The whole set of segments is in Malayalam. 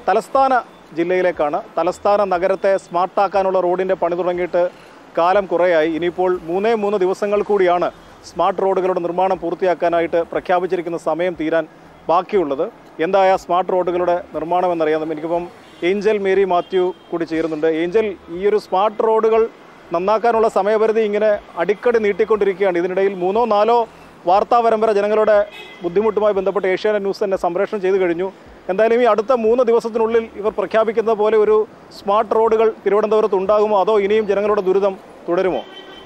തലസ്ഥാന ജില്ലയിലേക്കാണ് തലസ്ഥാന നഗരത്തെ സ്മാർട്ടാക്കാനുള്ള റോഡിൻ്റെ പണി തുടങ്ങിയിട്ട് കാലം കുറേയായി ഇനിയിപ്പോൾ മൂന്നേ മൂന്ന് ദിവസങ്ങൾ കൂടിയാണ് സ്മാർട്ട് റോഡുകളുടെ നിർമ്മാണം പൂർത്തിയാക്കാനായിട്ട് പ്രഖ്യാപിച്ചിരിക്കുന്ന സമയം തീരാൻ ബാക്കിയുള്ളത് എന്തായ സ്മാർട്ട് റോഡുകളുടെ നിർമ്മാണം എന്നറിയാം എനിക്കിപ്പം ഏഞ്ചൽ മേരി മാത്യു കൂടി ചേരുന്നുണ്ട് ഏഞ്ചൽ ഈ ഒരു സ്മാർട്ട് റോഡുകൾ നന്നാക്കാനുള്ള സമയപരിധി ഇങ്ങനെ അടിക്കടി നീട്ടിക്കൊണ്ടിരിക്കുകയാണ് ഇതിനിടയിൽ മൂന്നോ നാലോ വാർത്താ പരമ്പര ജനങ്ങളുടെ ബുദ്ധിമുട്ടുമായി ബന്ധപ്പെട്ട് ഏഷ്യാനെറ്റ് ന്യൂസ് തന്നെ സംപ്രേഷണം ചെയ്തു കഴിഞ്ഞു എന്തായാലും ഈ അടുത്ത മൂന്ന് ദിവസത്തിനുള്ളിൽ ഇവർ പ്രഖ്യാപിക്കുന്ന പോലെ ഒരു സ്മാർട്ട് റോഡുകൾ തിരുവനന്തപുരത്ത് ഉണ്ടാകുമോ അതോ ഇനിയും ജനങ്ങളുടെ ദുരിതം തുടരുമോ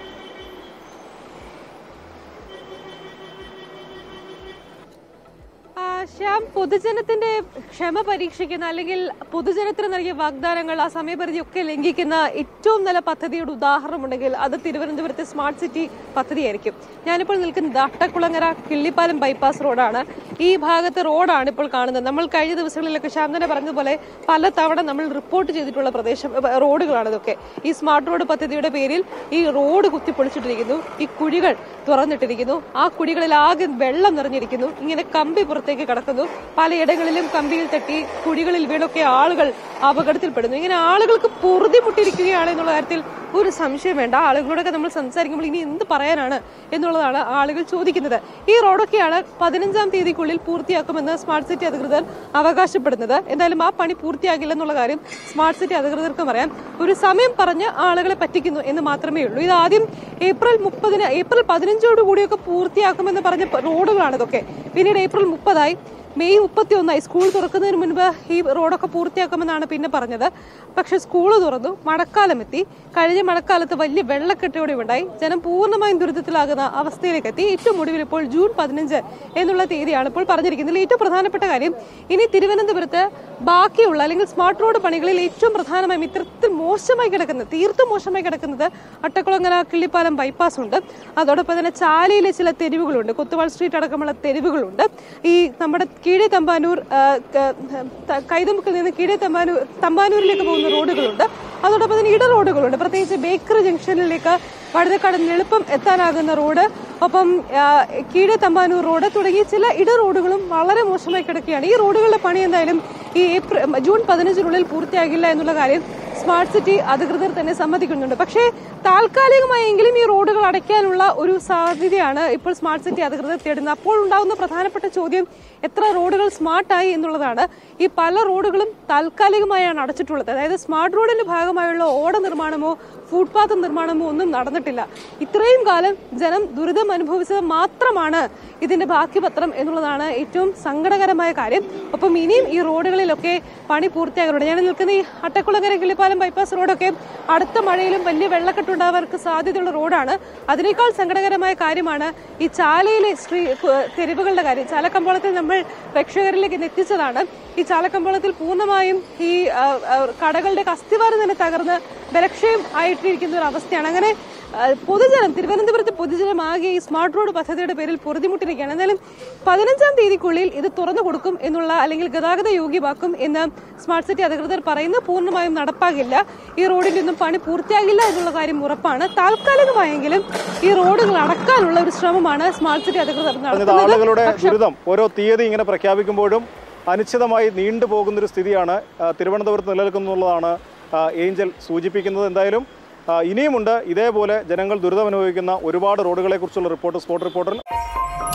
ആ, ശ്യാം പൊതുജനത്തിന്റെ ക്ഷമ പരീക്ഷിക്കുന്ന അല്ലെങ്കിൽ പൊതുജനത്തിന് നൽകിയ വാഗ്ദാനങ്ങൾ ആ സമയപരിധി ഒക്കെ ലംഘിക്കുന്ന ഏറ്റവും നല്ല പദ്ധതിയുടെ ഉദാഹരണമുണ്ടെങ്കിൽ അത് തിരുവനന്തപുരത്തെ സ്മാർട്ട് സിറ്റി പദ്ധതിയായിരിക്കും ഞാനിപ്പോൾ നിൽക്കുന്നത് അട്ടക്കുളങ്ങര കിള്ളിപ്പാലം ബൈപ്പാസ് റോഡാണ് ഈ ഭാഗത്തെ റോഡാണ് ഇപ്പോൾ കാണുന്നത് നമ്മൾ കഴിഞ്ഞ ദിവസങ്ങളിലൊക്കെ ശ്യാം തന്നെ പറഞ്ഞതുപോലെ പല തവണ നമ്മൾ റിപ്പോർട്ട് ചെയ്തിട്ടുള്ള പ്രദേശം ഏ, റോഡുകളാണ് ഇതൊക്കെ ഈ സ്മാർട്ട് റോഡ് പദ്ധതിയുടെ പേരിൽ ഈ റോഡ് കുത്തിപ്പൊളിച്ചിട്ടിരിക്കുന്നു ഈ കുഴികൾ തുറന്നിട്ടിരിക്കുന്നു ആ കുഴികളിൽ ആകെ വെള്ളം നിറഞ്ഞിരിക്കുന്നു ഇങ്ങനെ കമ്പി പുറത്തേക്ക് കടക്കുന്നു പലയിടങ്ങളിലും കമ്പിയിൽ തട്ടി കുഴികളിൽ വീണൊക്കെ ആളുകൾ അപകടത്തിൽപ്പെടുന്നു ഇങ്ങനെ ആളുകൾക്ക് പൊറുതിമുട്ടിയിരിക്കുകയാണ് എന്നുള്ള കാര്യത്തിൽ ഒരു സംശയം വേണ്ട ആളുകളോടൊക്കെ നമ്മൾ സംസാരിക്കുമ്പോൾ ഇനി എന്ത് പറയാനാണ് എന്നുള്ളതാണ് ആളുകൾ ചോദിക്കുന്നത് ഈ റോഡൊക്കെയാണ് പതിനഞ്ചാം തീയതിക്കുള്ളിൽ പൂർത്തിയാക്കുമെന്ന് സ്മാർട്ട് സിറ്റി അധികൃതർ അവകാശപ്പെടുന്നത് എന്തായാലും ആ പണി പൂർത്തിയാകില്ല എന്നുള്ള കാര്യം സ്മാർട്ട് സിറ്റി അധികൃതർക്കും അറിയാം ഒരു സമയം പറഞ്ഞ് ആളുകളെ പറ്റിക്കുന്നു എന്ന് മാത്രമേ ഉള്ളൂ ഇത് ആദ്യം ഏപ്രിൽ മുപ്പതിന് ഏപ്രിൽ പതിനഞ്ചോട് കൂടിയൊക്കെ പൂർത്തിയാക്കുമെന്ന് പറഞ്ഞ പ- റോഡുകളാണ് ഇതൊക്കെ പിന്നീട് ഏപ്രിൽ മുപ്പതായി മെയ് മുപ്പത്തി ഒന്നായി സ്കൂൾ തുറക്കുന്നതിന് മുൻപ് ഈ റോഡൊക്കെ പൂർത്തിയാക്കുമെന്നാണ് പിന്നെ പറഞ്ഞത് പക്ഷെ സ്കൂൾ തുറന്നു മഴക്കാലം എത്തി കഴിഞ്ഞ മഴക്കാലത്ത് വലിയ വെള്ളക്കെട്ടോടെ ഉണ്ടായി ജനം പൂർണ്ണമായും ദുരിതത്തിലാകുന്ന അവസ്ഥയിലേക്ക് എത്തി ഏറ്റവും ഒടുവിൽ ഇപ്പോൾ ജൂൺ പതിനഞ്ച് എന്നുള്ള തീയതിയാണ് ഇപ്പോൾ പറഞ്ഞിരിക്കുന്നത് ഇതിൽ ഏറ്റവും പ്രധാനപ്പെട്ട കാര്യം ഇനി തിരുവനന്തപുരത്ത് ബാക്കിയുള്ള അല്ലെങ്കിൽ സ്മാർട്ട് റോഡ് പണികളിൽ ഏറ്റവും പ്രധാനമായും ഇത്തരത്തിൽ മോശമായി കിടക്കുന്നത് തീർത്തും മോശമായി കിടക്കുന്നത് അട്ടക്കുളങ്ങര കിള്ളിപ്പാലം ബൈപ്പാസ് ഉണ്ട് അതോടൊപ്പം തന്നെ ചാലയിലെ ചില തെരുവുകളുണ്ട് കൊത്തുവാൾ സ്ട്രീറ്റ് അടക്കമുള്ള തെരുവുകളുണ്ട് ഈ നമ്മുടെ കീഴേ തമ്പാനൂർ ആ, ക- ത- കൈതമുക്കിൽ നിന്ന് കീഴേ തമ്പാനൂർ തമ്പാനൂരിലേക്ക് പോകുന്ന റോഡുകളുണ്ട് അതോടൊപ്പം തന്നെ ഇട റോഡുകളുണ്ട് പ്രത്യേകിച്ച് ബേക്കറി ജംഗ്ഷനിലേക്ക് വഴുതക്കാട് നിന്ന് എളുപ്പം എത്താനാകുന്ന റോഡ് ഒപ്പം ആ, കീഴേ തമ്പാനൂർ റോഡ് തുടങ്ങിയ ചില ഇട റോഡുകളും വളരെ മോശമായി കിടക്കുകയാണ് ഈ റോഡുകളുടെ പണി എന്തായാലും ഈ ഏപ്രിൽ ജൂൺ പതിനഞ്ചിനുള്ളിൽ പൂർത്തിയാകില്ല എന്നുള്ള കാര്യം സ്മാർട്ട് സിറ്റി അധികൃതർ തന്നെ സമ്മതിക്കുന്നുണ്ട് പക്ഷേ താൽക്കാലികമായെങ്കിലും ഈ റോഡുകൾ അടയ്ക്കാനുള്ള ഒരു സാധ്യതയാണ് ഇപ്പോൾ സ്മാർട്ട് സിറ്റി അധികൃതർ തേടുന്നത് അപ്പോൾ ഉണ്ടാകുന്ന പ്രധാനപ്പെട്ട ചോദ്യം എത്ര റോഡുകൾ സ്മാർട്ടായി എന്നുള്ളതാണ് ഈ പല റോഡുകളും താൽക്കാലികമായാണ് അടച്ചിട്ടുള്ളത് അതായത് സ്മാർട്ട് റോഡിന്റെ ഭാഗമായുള്ള ഓട നിർമ്മാണമോ ഫുട്പാത്ത് നിർമ്മാണമോ ഒന്നും നടന്നിട്ടില്ല ഇത്രയും കാലം ജനം ദുരിതം അനുഭവിച്ചത് മാത്രമാണ് ഇതിന്റെ ബാക്കി പത്രം എന്നുള്ളതാണ് ഏറ്റവും സങ്കടകരമായ കാര്യം ഒപ്പം ഇനിയും ഈ റോഡുകളിലൊക്കെ പണി പൂർത്തിയാകാറുണ്ട് ഞാൻ നിൽക്കുന്ന ഈ അട്ടക്കുളങ്ങര കിളിപ്പാലം ബൈപ്പാസ് റോഡൊക്കെ അടുത്ത മഴയിലും വലിയ വെള്ളക്കെട്ടുണ്ടാവാർക്ക് സാധ്യതയുള്ള റോഡാണ് അതിനേക്കാൾ സങ്കടകരമായ കാര്യമാണ് ഈ ചാലയിലെ സ്ട്രീ കു- തെരുവുകളുടെ കാര്യം ചാലക്കമ്പോളത്തിൽ നമ്മൾ പ്രേക്ഷകരിലേക്ക് ഇന്ന് എത്തിച്ചതാണ് ഈ ചാലക്കമ്പോളത്തിൽ പൂർണ്ണമായും ഈ ആ, ആ, കടകളുടെ അസ്ഥിവാരം തന്നെ തകർന്ന് ബലക്ഷയം ആയിട്ടിരിക്കുന്ന ഒരു അവസ്ഥയാണ് അങ്ങനെ ആ, പൊതുജനം തിരുവനന്തപുരത്തെ പൊതുജനം ആകെ ഈ സ്മാർട്ട് റോഡ് പദ്ധതിയുടെ പേരിൽ പൊറുതിമുട്ടിരിക്കുകയാണ് എന്നാലും പതിനഞ്ചാം തീയതിക്കുള്ളിൽ ഇത് തുറന്നു കൊടുക്കും എന്നുള്ള അല്ലെങ്കിൽ ഗതാഗത യോഗ്യമാക്കും എന്ന് സ്മാർട്ട് സിറ്റി അധികൃതർ പറയുന്നത് പൂർണ്ണമായും നടപ്പാകില്ല ഈ റോഡിന്റെ ഒന്നും പണി പൂർത്തിയാകില്ല എന്നുള്ള കാര്യം ഉറപ്പാണ് താൽക്കാലികമായെങ്കിലും ഈ റോഡുകൾ അടക്കാനുള്ള ഒരു ശ്രമമാണ് സ്മാർട്ട് സിറ്റി അധികൃതർ പറഞ്ഞത് ആളുകളുടെ നടത്തുന്നത് ദുരിതം ഓരോ തീയതി ഇങ്ങനെ പ്രഖ്യാപിക്കുമ്പോഴും അനിശ്ചിതമായി നീണ്ടുപോകുന്നൊരു സ്ഥിതിയാണ് ആ, തിരുവനന്തപുരത്ത് നിലനിൽക്കുന്നുള്ളതാണ് ആ, ഏഞ്ചൽ സൂചിപ്പിക്കുന്നത് എന്തായാലും ആ, ഇനിയുമുണ്ട് ഇതേപോലെ ജനങ്ങൾ ദുരിതം അനുഭവിക്കുന്ന ഒരുപാട് റോഡുകളെക്കുറിച്ചുള്ള റിപ്പോർട്ട് സ്പോട്ട് റിപ്പോർട്ടറിൽ